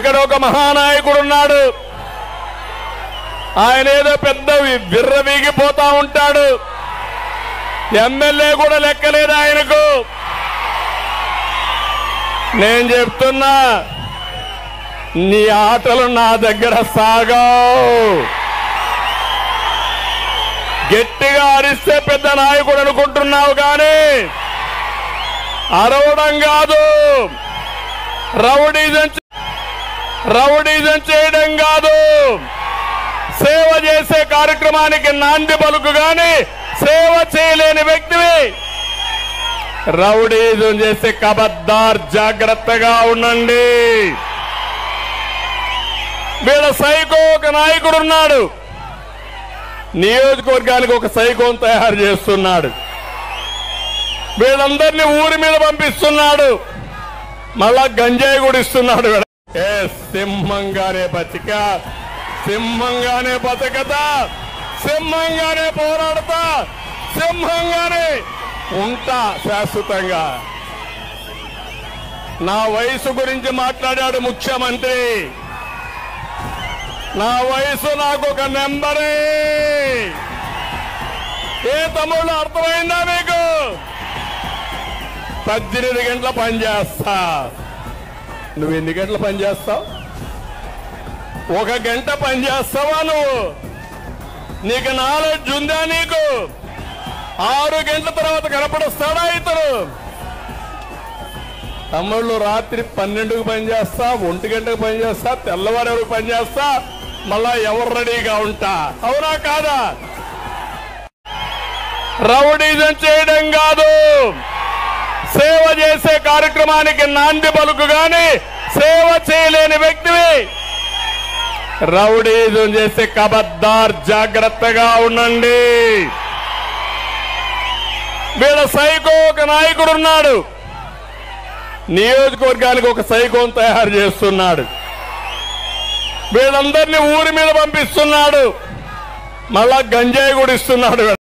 ఇక్కడ ఒక మహానాయకుడు ఉన్నాడు ఆయన ఏదో పెద్ద విర్ర వీగిపోతా ఉంటాడు ఎమ్మెల్యే కూడా లెక్కలేదు ఆయనకు నేను చెప్తున్నా నీ ఆటలు నా దగ్గర సాగావు గట్టిగా అరిస్తే పెద్ద నాయకుడు అనుకుంటున్నావు కానీ అరవడం కాదు రౌడీజం చే- రౌడీజం చేయడం కాదు సేవ చేసే కార్యక్రమానికి నాంది పలుకు గాని సేవ చేయలేని వ్యక్తివి రౌడీజం చేసే కబద్దార్ జాగ్రత్తగా ఉండండి వీళ్ళ సైకో ఒక నాయకుడు ఉన్నాడు నియోజకవర్గానికి ఒక సైకోన్ తయారు చేస్తున్నాడు వీళ్ళందరినీ ఊరి మీద పంపిస్తున్నాడు మళ్ళా గంజాయి కూడా ఇస్తున్నాడు వీళ్ళ. ఏ సింహంగానే బతిక సింహంగానే బతకతా సింహంగానే పోరాడతా సింహంగానే ఉంటా శాశ్వతంగా నా వయసు గురించి మాట్లాడాడు ముఖ్యమంత్రి నా వయసు నాకు ఒక నెంబరే ఏ తమ్ముళ్ళు అర్థమైందా మీకు పద్దెనిమిది గంటల పని చేస్తా నువ్వు ఎన్ని గంటలు పని చేస్తావు ఒక గంట పని చేస్తావా నువ్వు నీకు నాలెడ్జ్ ఉందా నీకు ఆరు గంటల తర్వాత కనపడస్తాడా ఇతను తమ్ముళ్ళు రాత్రి పన్నెండుకు పని చేస్తా ఒంటి గంటకు పని చేస్తా తెల్లవారు వరకు పని చేస్తా మళ్ళా ఎవరు రెడీగా ఉంటా అవునా కాదా రౌడీజం చేయడం కాదు సేవ చేసే కార్యక్రమానికి నాంది పలుకు గాని సేవ చేయలేని వ్యక్తివి రౌడీజం చేసే కబద్దార్ జాగ్రత్తగా ఉండండి వీళ్ళ సైకో ఒక నాయకుడు ఉన్నాడు నియోజకవర్గానికి ఒక సైకోన్ తయారు చేస్తున్నాడు వీళ్ళందరినీ ఊరి మీద పంపిస్తున్నాడు మళ్ళా గంజాయి కూడా ఇస్తున్నాడు